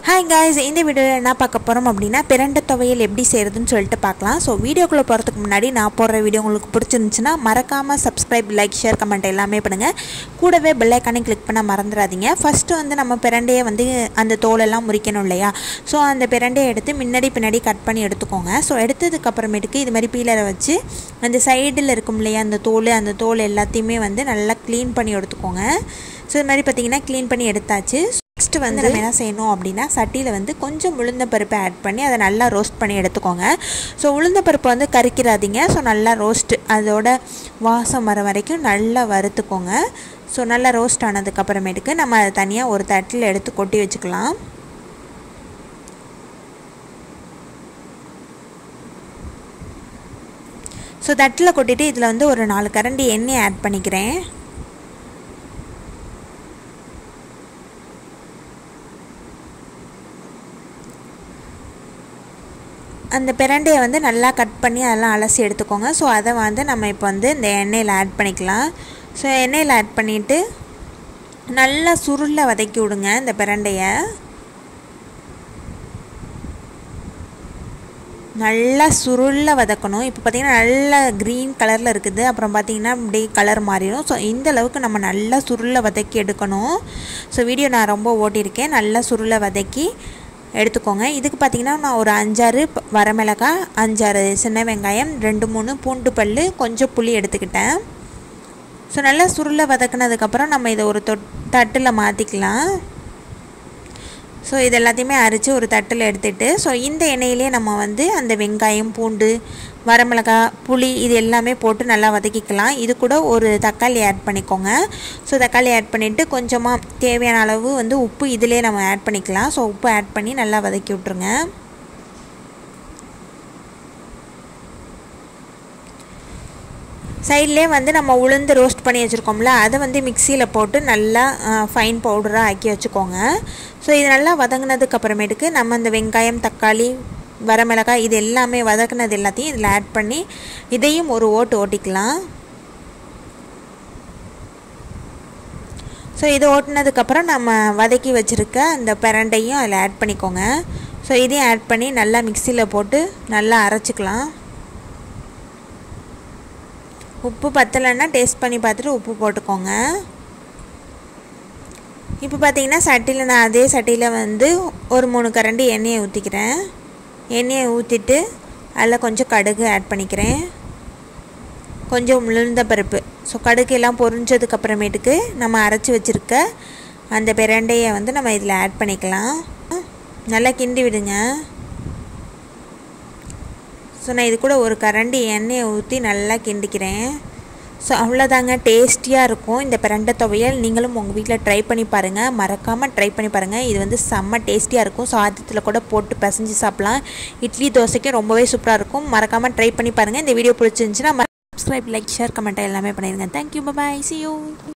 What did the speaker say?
hi guys இந்த வீடியோவில் என்ன பார்க்க போகிறோம் அப்படின்னா பிரண்டை துவையல் எப்படி செய்கிறதுன்னு சொல்லிட்டு பார்க்கலாம் ஸோ வீடியோக்குள்ளே போகிறதுக்கு முன்னாடி நான் போடுற வீடியோ உங்களுக்கு பிடிச்சிருந்துச்சுன்னா மறக்காமல் சப்ஸ்கிரைப் லைக் ஷேர் கமெண்ட் எல்லாமே பண்ணுங்கள் கூடவே பெல்லைக்கானே கிளிக் பண்ண மறந்துடாதீங்க ஃபஸ்ட்டு வந்து நம்ம பிரண்டையை வந்து அந்த தோலெல்லாம் முறிக்கணும் இல்லையா ஸோ அந்த பிரண்டையை எடுத்து முன்னாடி பின்னாடி கட் பண்ணி எடுத்துக்கோங்க ஸோ எடுத்ததுக்கு அப்புறமேட்டுக்கு இது மாதிரி பீலரை வச்சு அந்த சைடில் இருக்கும் இல்லையா அந்த தோல் அந்த தோல் எல்லாத்தையுமே வந்து நல்லா க்ளீன் பண்ணி எடுத்துக்கோங்க ஸோ இது மாதிரி பார்த்தீங்கன்னா க்ளீன் பண்ணி எடுத்தாச்சு நெக்ஸ்ட்டு வந்து நம்ம என்ன செய்யணும் அப்படின்னா சட்டியில் வந்து கொஞ்சம் உளுந்த பருப்பை ஆட் பண்ணி அதை நல்லா ரோஸ்ட் பண்ணி எடுத்துக்கோங்க ஸோ உளுந்த பருப்பை வந்து கறிக்கிறாதீங்க ஸோ நல்லா ரோஸ்ட் அதோட வாசம் வர வரைக்கும் நல்லா வறுத்துக்கோங்க ஸோ நல்லா ரோஸ்ட் ஆனதுக்கப்புறமேட்டுக்கு நம்ம அதை தனியாக ஒரு தட்டில் எடுத்து கொட்டி வச்சுக்கலாம் ஸோ தட்டில் கொட்டிட்டு இதில் வந்து ஒரு நாலு கரண்டி எண்ணெய் ஆட் பண்ணிக்கிறேன் அந்த பிரண்டையை வந்து நல்லா கட் பண்ணி அதெல்லாம் அலசி எடுத்துக்கோங்க ஸோ அதை வந்து நம்ம இப்போ வந்து இந்த எண்ணெயில் ஆட் பண்ணிக்கலாம் ஸோ எண்ணெயில் ஆட் பண்ணிவிட்டு நல்லா சுருளை வதக்கி விடுங்க இந்த பிரண்டையை நல்லா சுருள வதக்கணும் இப்போ பார்த்திங்கன்னா நல்லா க்ரீன் கலரில் இருக்குது அப்புறம் பார்த்திங்கன்னா அப்படியே கலர் மாறிடும் ஸோ இந்த அளவுக்கு நம்ம நல்லா சுருளை வதக்கி எடுக்கணும் ஸோ வீடியோ நான் ரொம்ப ஓட்டியிருக்கேன் நல்லா சுருளை வதக்கி எடுத்துக்கோங்க இதுக்கு பார்த்திங்கன்னா நான் ஒரு அஞ்சாறு வரமிளகாய் அஞ்சாறு சின்ன வெங்காயம் ரெண்டு மூணு பூண்டு பல் கொஞ்சம் புளி எடுத்துக்கிட்டேன் ஸோ நல்லா சுருளை வதக்குனதுக்கப்புறம் நம்ம இதை ஒரு தொட் தட்டில் மாற்றிக்கலாம் ஸோ இது எல்லாத்தையுமே அரைச்சி ஒரு தட்டில் எடுத்துகிட்டு ஸோ இந்த எண்ணெயிலே நம்ம வந்து அந்த வெங்காயம் பூண்டு வரமிளகாய் புளி இது எல்லாமே போட்டு நல்லா வதக்கிக்கலாம் இது கூட ஒரு தக்காளி ஆட் பண்ணிக்கோங்க ஸோ தக்காளி ஆட் பண்ணிவிட்டு கொஞ்சமாக தேவையான அளவு வந்து உப்பு இதிலே நம்ம ஆட் பண்ணிக்கலாம் ஸோ உப்பு ஆட் பண்ணி நல்லா வதக்கி விட்ருங்க சைட்லேயே வந்து நம்ம உளுந்து ரோஸ்ட் பண்ணி வச்சுருக்கோம்ல அதை வந்து மிக்சியில் போட்டு நல்லா ஃபைன் பவுடராக ஆக்கி வச்சுக்கோங்க ஸோ இது நல்லா வதங்கினதுக்கு அப்புறமேட்டுக்கு நம்ம இந்த வெங்காயம் தக்காளி வரமிளகாய் இது எல்லாமே வதக்குனது எல்லாத்தையும் இதில் ஆட் பண்ணி இதையும் ஒரு ஓட்டு ஓட்டிக்கலாம் ஸோ இது ஓட்டினதுக்கப்புறம் நம்ம வதக்கி வச்சுருக்க அந்த பிரண்டையும் அதில் ஆட் பண்ணிக்கோங்க ஸோ இதையும் ஆட் பண்ணி நல்லா மிக்சியில் போட்டு நல்லா அரைச்சிக்கலாம் உப்பு பத்தலைன்னா டேஸ்ட் பண்ணி பார்த்துட்டு உப்பு போட்டுக்கோங்க இப்போ பார்த்தீங்கன்னா சட்டியில் நான் அதே சட்டியில் வந்து ஒரு மூணு கரண்டி எண்ணெயை ஊற்றிக்கிறேன் எண்ணெயை ஊற்றிட்டு அதில் கொஞ்சம் கடுகு ஆட் பண்ணிக்கிறேன் கொஞ்சம் உளுந்த பருப்பு ஸோ கடுகு எல்லாம் பொரிஞ்சதுக்கப்புறமேட்டுக்கு நம்ம அரைச்சி வச்சுருக்க அந்த பிரண்டையை வந்து நம்ம இதில் ஆட் பண்ணிக்கலாம் நல்லா கிண்டி விடுங்க ஸோ நான் இது கூட ஒரு கரண்டி எண்ணெயை ஊற்றி நல்லா கிண்டிக்கிறேன் ஸோ அவ்வளோதாங்க டேஸ்டியாக இருக்கும் இந்த பிரண்டை துவையல் நீங்களும் உங்கள் வீட்டில் ட்ரை பண்ணி பாருங்கள் மறக்காமல் ட்ரை பண்ணி பாருங்கள் இது வந்து செம்ம டேஸ்டியாக இருக்கும் சாதத்தில் கூட போட்டு பிசைஞ்சு சாப்பிட்லாம் இட்லி தோசைக்கும் ரொம்பவே சூப்பராக இருக்கும் மறக்காமல் ட்ரை பண்ணி பாருங்கள் இந்த வீடியோ பிடிச்சிருந்துச்சுன்னா சப்ஸ்கிரைப் லைக் ஷேர் கமெண்ட் எல்லாமே பண்ணிடுங்க தேங்க்யூ பாய் சி யூ